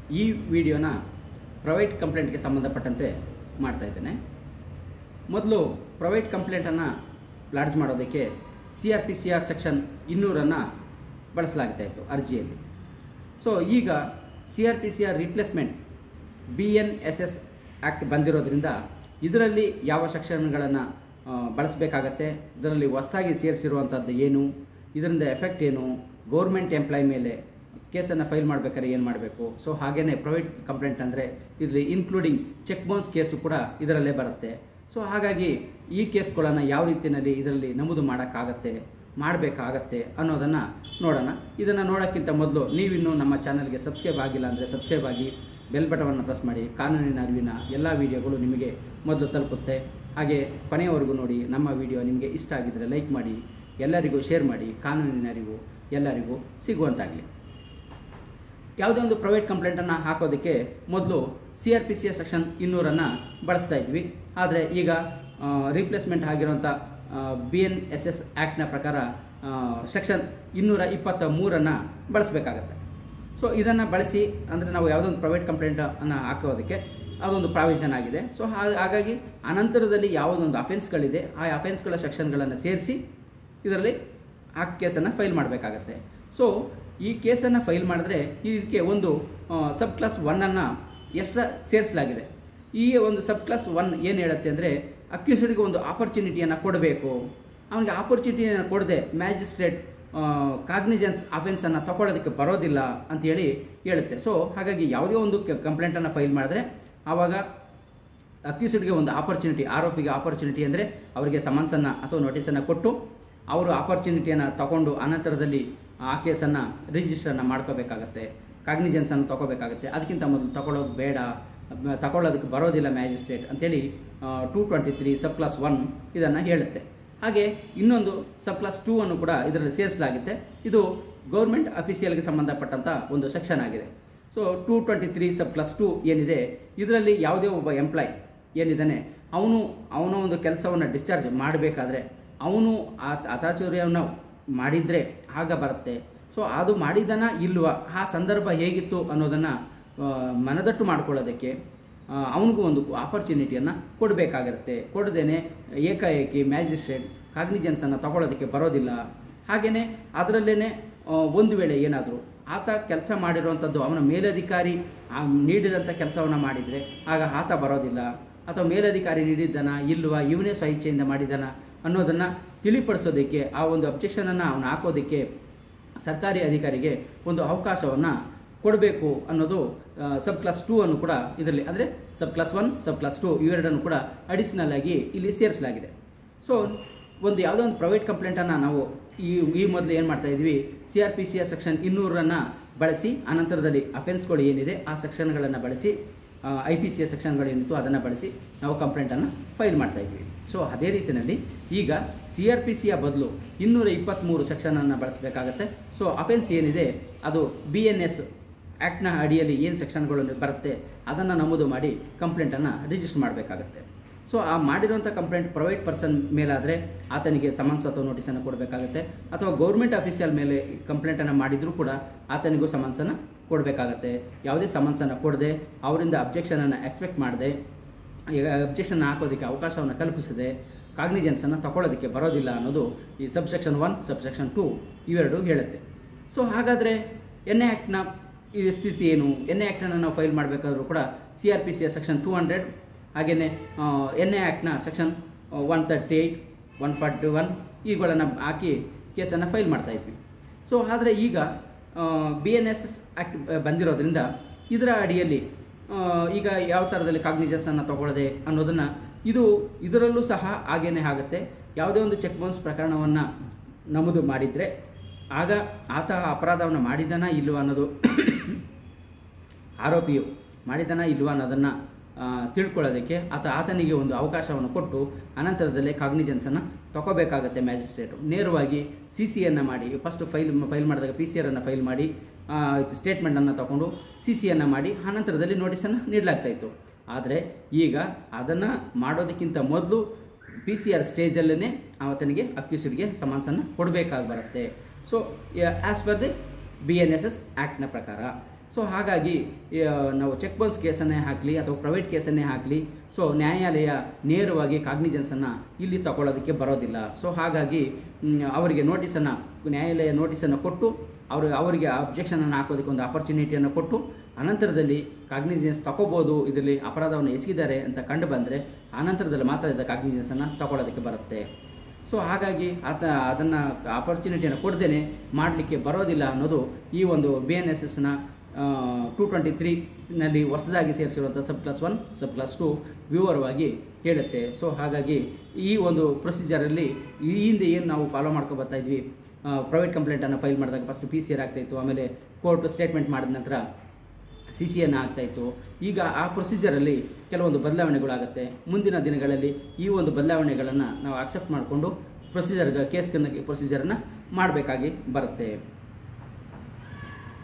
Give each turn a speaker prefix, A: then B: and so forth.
A: ಈ ವಿಡಿಯೋನ ಪ್ರೈವೇಟ್ ಕಂಪ್ಲೇಂಟ್ಗೆ ಸಂಬಂಧಪಟ್ಟಂತೆ ಮಾಡ್ತಾ ಇದ್ದೇನೆ ಮೊದಲು ಪ್ರೈವೇಟ್ ಕಂಪ್ಲೇಂಟನ್ನು ಲಾಡ್ಜ್ ಮಾಡೋದಕ್ಕೆ C R P C R section ಇನ್ನೂರನ್ನು ಬಳಸಲಾಗ್ತಾ ಇತ್ತು ಅರ್ಜಿಯಲ್ಲಿ ಸೊ ಈಗ C R P C R replacement B N S S act ಬಂದಿರೋದ್ರಿಂದ ಇದರಲ್ಲಿ ಯಾವ ಸೆಕ್ಷನ್ಗಳನ್ನು ಬಳಸಬೇಕಾಗತ್ತೆ ಇದರಲ್ಲಿ ಹೊಸದಾಗಿ ಸೇರಿಸಿರುವಂಥದ್ದು ಏನು ಇದರಿಂದ ಎಫೆಕ್ಟ್ ಏನು ಗೌರ್ಮೆಂಟ್ ಎಂಪ್ಲಾಯ್ ಮೇಲೆ ಕೇಸನ್ನು ಫೈಲ್ ಮಾಡಬೇಕಾದ್ರೆ ಏನು ಮಾಡಬೇಕು ಸೊ ಹಾಗೆಯೇ ಪ್ರೈವೇಟ್ ಕಂಪ್ಲೇಂಟ್ ಅಂದರೆ ಇದರಲ್ಲಿ ಇನ್ಕ್ಲೂಡಿಂಗ್ ಚೆಕ್ ಬೌನ್ಸ್ ಕೇಸು ಕೂಡ ಇದರಲ್ಲೇ ಬರುತ್ತೆ ಸೊ ಹಾಗಾಗಿ ಈ ಕೇಸ್ಗಳನ್ನು ಯಾವ ರೀತಿಯಲ್ಲಿ ಇದರಲ್ಲಿ ನಮೂದು ಮಾಡೋಕ್ಕಾಗತ್ತೆ ಮಾಡಬೇಕಾಗತ್ತೆ ಅನ್ನೋದನ್ನು ನೋಡೋಣ ಇದನ್ನು ನೋಡೋಕ್ಕಿಂತ ಮೊದಲು ನೀವಿನ್ನೂ ನಮ್ಮ ಚಾನಲ್ಗೆ ಸಬ್ಸ್ಕ್ರೈಬ್ ಆಗಿಲ್ಲ ಅಂದರೆ ಸಬ್ಸ್ಕ್ರೈಬ್ ಆಗಿ ಬೆಲ್ ಬಟವನ್ನು ಪ್ರೆಸ್ ಮಾಡಿ ಕಾನೂನಿನ ಅರಿವಿನ ಎಲ್ಲ ವಿಡಿಯೋಗಳು ನಿಮಗೆ ಮೊದಲು ತಲುಪುತ್ತೆ ಹಾಗೆ ಕೊನೆಯವರೆಗೂ ನೋಡಿ ನಮ್ಮ ವಿಡಿಯೋ ನಿಮಗೆ ಇಷ್ಟ ಆಗಿದ್ದರೆ ಲೈಕ್ ಮಾಡಿ ಎಲ್ಲರಿಗೂ ಶೇರ್ ಮಾಡಿ ಕಾನೂನಿನ ಅರಿವು ಎಲ್ಲರಿಗೂ ಸಿಗುವಂತಾಗಲಿ ಯಾವುದೇ ಒಂದು ಪ್ರೈವೇಟ್ ಕಂಪ್ಲೇಂಟನ್ನು ಹಾಕೋದಕ್ಕೆ ಮೊದಲು C R P C S section ಇನ್ನೂರನ್ನು ಬಳಸ್ತಾ ಇದ್ವಿ ಆದರೆ ಈಗ ರಿಪ್ಲೇಸ್ಮೆಂಟ್ ಆಗಿರುವಂಥ ಬಿ ಎನ್ ಎಸ್ ಎಸ್ ಆ್ಯಕ್ಟ್ನ ಪ್ರಕಾರ ಸೆಕ್ಷನ್ ಇನ್ನೂರ ಇಪ್ಪತ್ತ ಮೂರನ್ನು ಬಳಸಬೇಕಾಗತ್ತೆ ಸೊ ಇದನ್ನು ಬಳಸಿ ಅಂದರೆ ನಾವು ಯಾವುದೋ ಒಂದು ಪ್ರೈವೇಟ್ ಕಂಪ್ಲೇಂಟನ್ನು ಹಾಕೋದಕ್ಕೆ ಅದೊಂದು ಪ್ರಾವಿಷನ್ ಆಗಿದೆ ಸೊ ಹಾಗಾಗಿ ಅನಂತರದಲ್ಲಿ ಯಾವುದೊಂದು ಅಫೆನ್ಸ್ಗಳಿದೆ ಆ ಅಫೆನ್ಸ್ಗಳ ಸೆಕ್ಷನ್ಗಳನ್ನು ಸೇರಿಸಿ ಇದರಲ್ಲಿ ಆ ಕೇಸನ್ನು ಫೈಲ್ ಮಾಡಬೇಕಾಗತ್ತೆ ಸೊ ಈ ಕೇಸನ್ನು ಫೈಲ್ ಮಾಡಿದ್ರೆ ಇದಕ್ಕೆ ಒಂದು ಸಬ್ ಕ್ಲಾಸ್ ಒನ್ನನ್ನು ಎಕ್ಸ್ಟ್ರಾ ಸೇರಿಸಲಾಗಿದೆ ಈ ಒಂದು ಸಬ್ ಕ್ಲಾಸ್ ಒನ್ ಏನು ಹೇಳುತ್ತೆ ಅಂದರೆ ಅಕ್ಯೂಸ್ಡ್ಗೆ ಒಂದು ಆಪರ್ಚುನಿಟಿಯನ್ನು ಕೊಡಬೇಕು ಅವನಿಗೆ ಆಪರ್ಚುನಿಟಿಯನ್ನು ಕೊಡದೆ ಮ್ಯಾಜಿಸ್ಟ್ರೇಟ್ ಕಾಗ್ನಿಜೆನ್ಸ್ ಅಫೆನ್ಸನ್ನು ತಗೊಳ್ಳೋದಕ್ಕೆ ಬರೋದಿಲ್ಲ ಅಂತೇಳಿ ಹೇಳುತ್ತೆ ಸೊ ಹಾಗಾಗಿ ಯಾವುದೇ ಒಂದು ಕಂಪ್ಲೇಂಟನ್ನು ಫೈಲ್ ಮಾಡಿದ್ರೆ ಆವಾಗ ಅಕ್ಯೂಸ್ಡ್ಗೆ ಒಂದು ಆಪರ್ಚುನಿಟಿ ಆರೋಪಿಗೆ ಆಪರ್ಚುನಿಟಿ ಅಂದರೆ ಅವರಿಗೆ ಸಮನ್ಸನ್ನು ಅಥವಾ ನೋಟಿಸನ್ನು ಕೊಟ್ಟು ಅವರು ಆಪರ್ಚುನಿಟಿಯನ್ನು ತಗೊಂಡು ಅನಂತರದಲ್ಲಿ ಆ ಕೇಸನ್ನು ರಿಜಿಸ್ಟರನ್ನು ಮಾಡ್ಕೋಬೇಕಾಗತ್ತೆ ಕಾಗ್ನಿಜೆನ್ಸನ್ನು ತಗೋಬೇಕಾಗತ್ತೆ ಅದಕ್ಕಿಂತ ಮೊದಲು ತಗೊಳ್ಳೋದು ಬೇಡ ತಗೊಳ್ಳೋದಕ್ಕೆ ಬರೋದಿಲ್ಲ ಮ್ಯಾಜಿಸ್ಟ್ರೇಟ್ ಅಂತೇಳಿ two twenty three sub clause one ಇದನ್ನು ಹೇಳುತ್ತೆ ಹಾಗೆ ಇನ್ನೊಂದು ಸಬ್ ಕ್ಲಾಸ್ ಟೂ ಅನ್ನು ಕೂಡ ಇದರಲ್ಲಿ ಸೇರಿಸಲಾಗುತ್ತೆ ಇದು ಗೌರ್ಮೆಂಟ್ ಅಫಿಷಿಯಲ್ಗೆ ಸಂಬಂಧಪಟ್ಟಂಥ ಒಂದು ಸೆಕ್ಷನ್ ಆಗಿದೆ so two twenty three sub clause two ಏನಿದೆ ಇದರಲ್ಲಿ ಯಾವುದೇ ಒಬ್ಬ ಎಂಪ್ಲಾಯ್ ಏನಿದ್ದಾನೆ ಅವನು ಅವನ ಒಂದು ಕೆಲಸವನ್ನು ಡಿಸ್ಚಾರ್ಜ್ ಮಾಡಬೇಕಾದ್ರೆ ಅವನು ಆ ಅತಾಚುರ್ಯವನ್ನು ಮಾಡಿದರೆ ಆಗ ಬರುತ್ತೆ ಸೊ ಅದು ಮಾಡಿದನ ಇಲ್ವಾ ಆ ಸಂದರ್ಭ ಹೇಗಿತ್ತು ಅನ್ನೋದನ್ನು ಮನದಟ್ಟು ಮಾಡ್ಕೊಳ್ಳೋದಕ್ಕೆ ಅವನಿಗೂ ಒಂದು ಆಪರ್ಚುನಿಟಿಯನ್ನು ಕೊಡಬೇಕಾಗಿರುತ್ತೆ ಕೊಡದೇನೆ ಏಕಾಏಕಿ ಮ್ಯಾಜಿಸ್ಟ್ರೇಟ್ ಕಾಗ್ನಿಜೆನ್ಸನ್ನು ತಗೊಳ್ಳೋದಕ್ಕೆ ಬರೋದಿಲ್ಲ ಹಾಗೆಯೇ ಅದರಲ್ಲೇ ಒಂದು ವೇಳೆ ಏನಾದರೂ ಆತ ಕೆಲಸ ಮಾಡಿರುವಂಥದ್ದು ಅವನ ಮೇಲಧಿಕಾರಿ ನೀಡಿದಂಥ ಕೆಲಸವನ್ನು ಮಾಡಿದರೆ ಆಗ ಆತ ಬರೋದಿಲ್ಲ ಅಥವಾ ಮೇಲಧಿಕಾರಿ ನೀಡಿದ್ದನ ಇಲ್ವಾ ಇವನೇ ಸ್ವಇಚ್ಛೆಯಿಂದ ಮಾಡಿದನ ಅನ್ನೋದನ್ನು ತಿಳಿಪಡಿಸೋದಕ್ಕೆ ಆ ಒಂದು ಅಬ್ಜೆಕ್ಷನನ್ನು ಅವನು ಹಾಕೋದಕ್ಕೆ ಸರ್ಕಾರಿ ಅಧಿಕಾರಿಗೆ ಒಂದು ಅವಕಾಶವನ್ನು ಕೊಡಬೇಕು ಅನ್ನೋದು ಸಬ್ ಕ್ಲಾಸ್ ಟೂ ಅನ್ನು ಕೂಡ ಇದರಲ್ಲಿ ಅಂದರೆ sub clause one sub clause two ಇವೆರಡನ್ನು ಕೂಡ ಅಡಿಷನಲ್ ಆಗಿ ಇಲ್ಲಿ ಸೇರಿಸಲಾಗಿದೆ ಸೊ ಒಂದು ಯಾವುದೋ ಒಂದು ಪ್ರೈವೇಟ್ ಕಂಪ್ಲೇಂಟನ್ನು ನಾವು ಈ ಈ ಮೊದಲು ಏನು ಮಾಡ್ತಾ ಇದ್ವಿ C R P C R section ಇನ್ನೂರನ್ನು ಬಳಸಿ ಅನಂತರದಲ್ಲಿ ಅಫೆನ್ಸ್ಗಳು ಏನಿದೆ ಆ ಸೆಕ್ಷನ್ಗಳನ್ನು ಬಳಸಿ ಐ ಪಿ ಸಿ ಎಸ್ ಸೆಕ್ಷನ್ಗಳು ಏನಿತ್ತು ಅದನ್ನು ಬಳಸಿ ನಾವು ಕಂಪ್ಲೇಂಟನ್ನು ಫೈಲ್ ಮಾಡ್ತಾ ಇದ್ವಿ ಸೊ ಅದೇ ರೀತಿಯಲ್ಲಿ ಈಗ ಸಿ ಆರ್ ಪಿ ಸಿಯ ಬದಲು ಇನ್ನೂರ ಇಪ್ಪತ್ತ್ಮೂರು ಸೆಕ್ಷನನ್ನು ಬಳಸಬೇಕಾಗತ್ತೆ ಸೊ ಅಫೆನ್ಸ್ ಏನಿದೆ ಅದು ಬಿ ಎನ್ ಎಸ್ ಆ್ಯಕ್ಟ್ನ ಅಡಿಯಲ್ಲಿ ಏನು ಸೆಕ್ಷನ್ಗಳು ಬರುತ್ತೆ ಅದನ್ನು ನಮೂದು ಮಾಡಿ ಕಂಪ್ಲೇಂಟನ್ನು ರಿಜಿಸ್ಟರ್ ಮಾಡಬೇಕಾಗತ್ತೆ ಸೊ ಆ ಮಾಡಿರುವಂಥ ಕಂಪ್ಲೇಂಟ್ ಪ್ರೈವೇಟ್ ಪರ್ಸನ್ ಮೇಲಾದರೆ ಆತನಿಗೆ ಸಮನ್ಸ್ ಅಥವಾ ನೋಟಿಸನ್ನು ಕೊಡಬೇಕಾಗತ್ತೆ ಅಥವಾ ಗೌರ್ಮೆಂಟ್ ಆಫೀಸಿಯಲ್ ಮೇಲೆ ಕಂಪ್ಲೇಂಟನ್ನು ಮಾಡಿದರೂ ಕೂಡ ಆತನಿಗೂ ಸಮನ್ಸನ್ನು ಕೊಡಬೇಕಾಗತ್ತೆ ಯಾವುದೇ ಸಮನ್ಸನ್ನು ಕೊಡದೆ ಅವರಿಂದ ಅಬ್ಜೆಕ್ಷನನ್ನು ಎಕ್ಸ್ಪೆಕ್ಟ್ ಮಾಡದೆ ಈಗ ಅಬ್ಜೆಕ್ಷನ್ ಹಾಕೋದಕ್ಕೆ ಅವಕಾಶವನ್ನು ಕಲ್ಪಿಸದೆ ಕಾಗ್ನಿಜೆನ್ಸನ್ನು ತಗೊಳ್ಳೋದಕ್ಕೆ ಬರೋದಿಲ್ಲ ಅನ್ನೋದು ಈ sub section one sub section two ಇವೆರಡು ಹೇಳುತ್ತೆ ಸೊ ಹಾಗಾದರೆ ಎನ್ ಎ ಆ್ಯಕ್ಟ್ನ ಈ ಸ್ಥಿತಿ ಏನು ಎನ್ ಎ ಆ್ಯಕ್ಟನ್ನು ನಾವು ಫೈಲ್ ಮಾಡಬೇಕಾದ್ರೂ ಕೂಡ ಸಿ ಆರ್ ಪಿ ಸಿಯ ಸೆಕ್ಷನ್ ಟೂ ಹಂಡ್ರೆಡ್ ಹಾಗೆಯೇ ಎನ್ ಎ ಆ್ಯಕ್ಟ್ನ section one thirty eight one forty one ಇವುಗಳನ್ನು ಹಾಕಿ ಕೇಸನ್ನು ಫೈಲ್ ಮಾಡ್ತಾ ಇದ್ವಿ ಸೊ ಆದರೆ ಈಗ B N S S act ಬಂದಿರೋದ್ರಿಂದ ಇದರ ಅಡಿಯಲ್ಲಿ ಈಗ ಯಾವ ಥರದಲ್ಲಿ ಕಾಗ್ನಿಜನ್ಸನ್ನು ತಗೊಳ್ಳದೆ ಅನ್ನೋದನ್ನು ಇದು ಇದರಲ್ಲೂ ಸಹ ಹಾಗೇನೇ ಆಗುತ್ತೆ ಯಾವುದೇ ಒಂದು ಚೆಕ್ ಬೌನ್ಸ್ ಪ್ರಕರಣವನ್ನು ನಮೂದು ಮಾಡಿದರೆ ಆಗ ಆತ ಅಪರಾಧವನ್ನು ಮಾಡಿದನ ಇಲ್ವ ಅನ್ನೋದು ಆರೋಪಿಯು ಮಾಡಿದನ ಇಲ್ವ ಅನ್ನೋದನ್ನು ತಿಳ್ಕೊಳ್ಳೋದಕ್ಕೆ ಆತ ಆತನಿಗೆ ಒಂದು ಅವಕಾಶವನ್ನು ಕೊಟ್ಟು ಅನಂತರದಲ್ಲೇ ಕಾಗ್ನಿಜೆನ್ಸನ್ನು ತಗೋಬೇಕಾಗತ್ತೆ ಮ್ಯಾಜಿಸ್ಟ್ರೇಟು ನೇರವಾಗಿ ಸಿ ಸಿಯನ್ನು ಮಾಡಿ ಫಸ್ಟ್ ಫೈಲ್ ಫೈಲ್ ಮಾಡಿದಾಗ ಪಿ ಸಿ ಆರನ್ನು ಫೈಲ್ ಮಾಡಿ ಸ್ಟೇಟ್ಮೆಂಟನ್ನು ತಗೊಂಡು ಸಿ ಸಿಯನ್ನು ಮಾಡಿ ಅನಂತರದಲ್ಲಿ ನೋಟಿಸನ್ನು ನೀಡಲಾಗ್ತಾಯಿತ್ತು ಆದರೆ ಈಗ ಅದನ್ನು ಮಾಡೋದಕ್ಕಿಂತ ಮೊದಲು ಪಿ ಸಿ ಆರ್ ಸ್ಟೇಜಲ್ಲೇ ಆತನಿಗೆ ಅಕ್ಯೂಸ್ಡ್ಗೆ ಸಮನ್ಸನ್ನು ಕೊಡಬೇಕಾಗಿ ಬರುತ್ತೆ so as per the B N S S ಆ್ಯಕ್ಟ್ನ ಪ್ರಕಾರ ಸೊ ಹಾಗಾಗಿ ಆ, ನಾವು ಚೆಕ್ ಬೌನ್ಸ್ ಕೇಸನ್ನೇ ಹಾಕಲಿ ಅಥವಾ ಪ್ರೈವೇಟ್ ಕೇಸನ್ನೇ ಹಾಕಲಿ ಸೊ ನ್ಯಾಯಾಲಯ ನೇರವಾಗಿ ಕಾಗ್ನಿಜೆನ್ಸನ್ನು ಇಲ್ಲಿ ತಗೊಳ್ಳೋದಕ್ಕೆ ಬರೋದಿಲ್ಲ ಸೊ ಹಾಗಾಗಿ ಮ್, ಅವರಿಗೆ ನೋಟಿಸನ್ನು ನ್ಯಾಯಾಲಯ ನೋಟಿಸನ್ನು ಕೊಟ್ಟು ಅವರು ಅವರಿಗೆ ಅಬ್ಜೆಕ್ಷನನ್ನು ಹಾಕೋದಕ್ಕೆ ಒಂದು ಆಪರ್ಚುನಿಟಿಯನ್ನು ಕೊಟ್ಟು ಅನಂತರದಲ್ಲಿ ಕಾಗ್ನಿಜೆನ್ಸ್ ತಗೋಬೋದು ಇದರಲ್ಲಿ ಅಪರಾಧವನ್ನು ಎಸಗಿದ್ದಾರೆ ಅಂತ ಕಂಡು ಬಂದರೆ ಆನಂತರದಲ್ಲಿ ಮಾತ್ರ ಇದರ ಕಾಗ್ನಿಜೆನ್ಸನ್ನು ತಗೊಳ್ಳೋದಕ್ಕೆ ಬರುತ್ತೆ ಸೊ ಹಾಗಾಗಿ ಆತ ಅದನ್ನು ಆಪರ್ಚುನಿಟಿಯನ್ನು ಕೊಡ್ದೇನೆ ಮಾಡಲಿಕ್ಕೆ ಬರೋದಿಲ್ಲ ಅನ್ನೋದು ಈ ಒಂದು ಬಿ ಎನ್ ಎಸ್ ಎಸ್ನ ಟೂ ಟ್ವೆಂಟಿ ತ್ರೀನಲ್ಲಿ ಹೊಸದಾಗಿ ಸೇರಿಸಿರುವಂಥ sub clause one sub clause two ವಿವರವಾಗಿ ಹೇಳುತ್ತೆ ಸೊ ಹಾಗಾಗಿ ಈ ಒಂದು ಪ್ರೊಸೀಜರಲ್ಲಿ ಈ ಹಿಂದೆ ಏನು ನಾವು ಫಾಲೋ ಮಾಡ್ಕೊ ಬರ್ತಾ ಇದ್ವಿ ಪ್ರೈವೇಟ್ ಕಂಪ್ಲೇಂಟನ್ನು ಫೈಲ್ ಮಾಡಿದಾಗ ಫಸ್ಟ್ ಪಿ ಸಿ ಆರ್ ಆಗ್ತಾಯಿತ್ತು ಆಮೇಲೆ ಕೋರ್ಟ್ ಸ್ಟೇಟ್ಮೆಂಟ್ ಮಾಡಿದ ನಂತರ ಸಿ ಸಿ ಎನ್ ಆಗ್ತಾಯಿತ್ತು ಈಗ ಆ ಪ್ರೊಸೀಜರಲ್ಲಿ ಕೆಲವೊಂದು ಬದಲಾವಣೆಗಳಾಗುತ್ತೆ ಮುಂದಿನ ದಿನಗಳಲ್ಲಿ ಈ ಒಂದು ಬದಲಾವಣೆಗಳನ್ನು ನಾವು ಅಕ್ಸೆಪ್ಟ್ ಮಾಡಿಕೊಂಡು ಪ್ರೊಸೀಜರ್ ಕೇಸ್ ಪ್ರೊಸೀಜರನ್ನು ಮಾಡಬೇಕಾಗಿ ಬರುತ್ತೆ